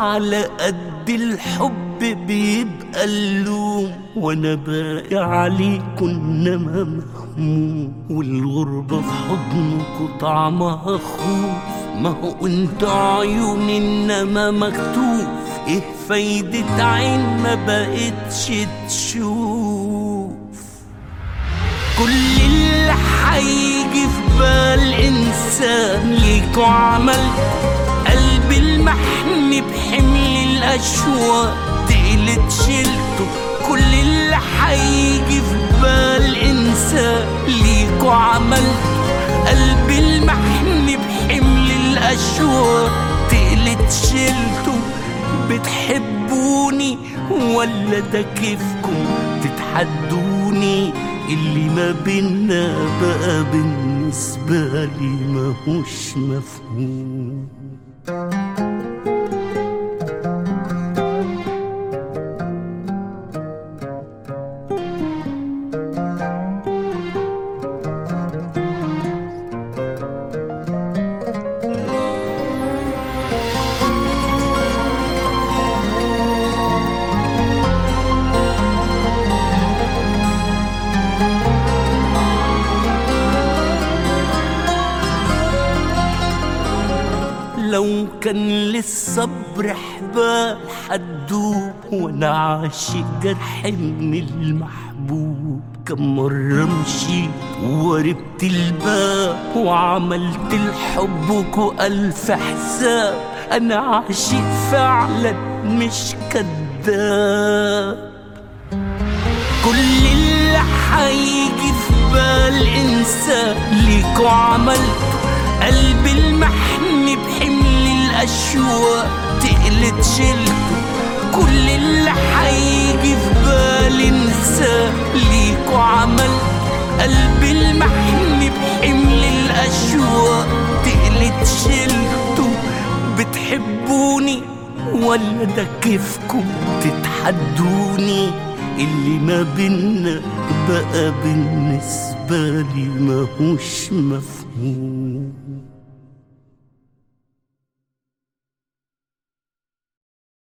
على قد الحب بيبقى اللوم وانا باقي عليكم انما مهموم والغربة في حضنكوا طعمها خوف ما هو انت عيون انما مكتوف ايه فايدة عين ما بقتش تشوف كل اللي هيجي في بال انسان ليكوا عملتوا قلبي المحن بحمل الاشواق تقلت شلته كل اللي هيجي في بال انسان ليكوا عملتوا قلبي المحن بحمل الاشواق تقلت شلته بتحبوني ولا ده كيفكم تتحدوني اللي ما بينا بقى بالنسبة لي ماهوش مفهوم لو كان للصبر حبال حدوب وانا عاشق جرح من المحبوب كم مرة مشيت وقربت الباب وعملت لحبك ألف حساب أنا عاشق فعلا مش كذاب كل اللي هيجي في بال انسان ليكوا عملته قلب المحن بحمل الاشواق تقلت شلته كل اللي هيجي في بال انسان ليكوا عملته قلب المحن بحمل الاشواق تقلت شلته بتحبوني ولا ده كيفكم تتحدوني اللي ما بينا بقى بالنسبة لي ماهوش مفهوم